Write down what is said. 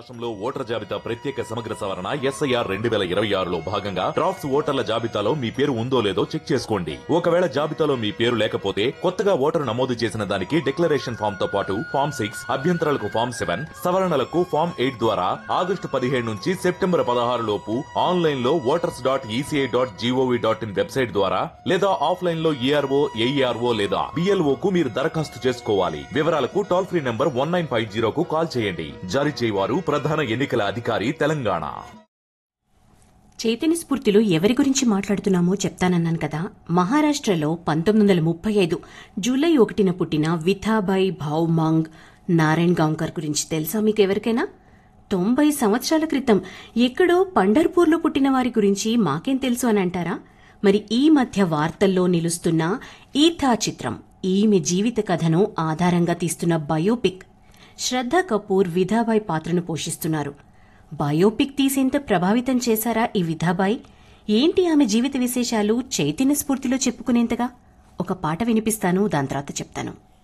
రాష్ట్రంలో ఓటర్ జాబితా ప్రత్యేక సమగ్ర సవరణ ఎస్ఐఆర్ రెండు వేల ఇరవై ఆరులో భాగంగా డ్రాఫ్ట్స్ ఓటర్ల జాబితాలో మీ పేరు ఉందో లేదో చెక్ చేసుకోండి ఒకవేళ జాబితాలో మీ పేరు లేకపోతే కొత్తగా ఓటరు నమోదు చేసిన దానికి డిక్లరేషన్ ఫామ్ తో పాటు ఫామ్ సిక్స్ అభ్యంతరాలకు ఫామ్ సెవెన్ సవరణలకు ఫామ్ ఎయిట్ ద్వారా ఆగస్టు పదిహేడు నుంచి సెప్టెంబర్ పదహారు లోపు ఆన్లైన్ లో voters dot ECI dot GOV dot in website ద్వారా లేదా ఆఫ్లైన్ లో ఈఆర్ఓ ఏఈఆర్ఓ లేదా బిఎల్ఓ కు మీరు దరఖాస్తు చేసుకోవాలి వివరాలకు toll free number one nine five జీరోకు కాల్ చేయండి జారీ చేయవారు ప్రధాన ఎన్నికల అధికారి తెలంగాణ చైతన్య స్ఫూర్తిలో ఎవరి గురించి మాట్లాడుతున్నామో చెప్తానన్నాను కదా మహారాష్ట్రలో పంతొమ్మిది వందల ముప్పై ఐదు జూలై ఒకటిన పుట్టిన విథాబాయి భావ్మాంగ్ నారాయణ్ గాంకర్ గురించి తెలుసా మీకు ఎవరికైనా తొంభై సంవత్సరాల క్రితం ఎక్కడో పండర్పూర్లో పుట్టిన వారి గురించి మాకేం తెలుసు అని అంటారా మరి ఈ మధ్య వార్తల్లో నిలుస్తున్న ఈథా చిత్రం ఈమె జీవిత కథను ఆధారంగా తీస్తున్న బయోపిక్ శ్రద్ధ కపూర్ విధాబాయ్ పాత్రను పోషిస్తున్నారు బయోపిక్ తీసేంత ప్రభావితం చేశారా ఈ విధాబాయ్ ఏంటి ఆమె జీవిత విశేషాలు చైతన్య స్ఫూర్తిలో చెప్పుకునేంతగా ఒక పాట వినిపిస్తాను దాని తర్వాత చెప్తాను